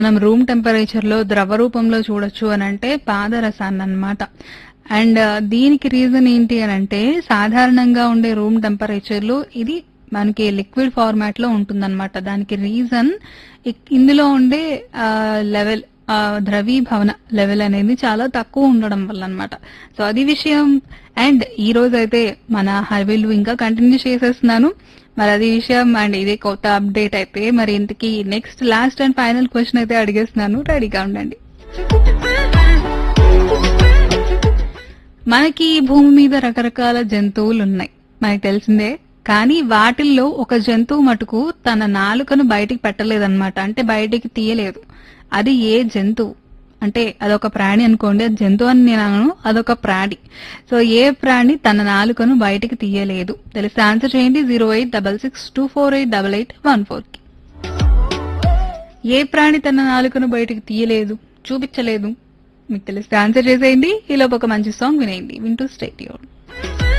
మనం room temperature లో ద్రవ రూపంలో చూడొచ్చు అని అంటే పాదరసాన్ని అన్నమాట అండ్ దీనికి రీజన్ ఏంటి అని అంటే సాధారణంగా ఉండే రూమ్ టెంపరేచర్ లో ఇది మనకి లిక్విడ్ ఫార్మాట్ లో ఉంటుందన్నమాట దానికి రీజన్ ఇందులో ఉండే లెవెల్ ద్రవీభవన లెవెల్ అనేది చాలా తక్కువ ఉండడం వల్ల అన్నమాట సో అది విషయం అండ్ ఈ రోజు అయితే మన హైవేలు ఇంకా కంటిన్యూ చేసేస్తున్నాను మరి అది విషయం అండ్ ఇది కొత్త అప్డేట్ అయితే మరి ఇంతకీ next last and final question అయితే అడిగేస్తున్నాను రెడీగా ఉండండి మనకి ఈ భూమి మీద రకరకాల జంతువులు ఉన్నాయి మనకి తెలిసిందే కానీ వాటిల్లో ఒక జంతువు మటుకు తన నాలుకను బయటికి పెట్టలేదన్నమాట అంటే బయటికి తీయలేదు అది ఏ జంతువు అంటే అదొక ప్రాణి అనుకోండి అది జంతువు అని నేను అనను అదొక ప్రాణి సో ఏ ప్రాణి తన నాలుకను బయటికి తీయలేదు తెలిస్తే ఆన్సర్ చేయండి zero eight double six two four eight double eight one four కి ఏ ప్రాణి తన నాలుకను బయటికి తీయలేదు చూపించలేదు మీకు తెలిస్తే ఆన్సర్ చేసేయండి ఈలోపు ఒక మంచి సాంగ్ వినేయండి వింటూ స్టేట్ యూన్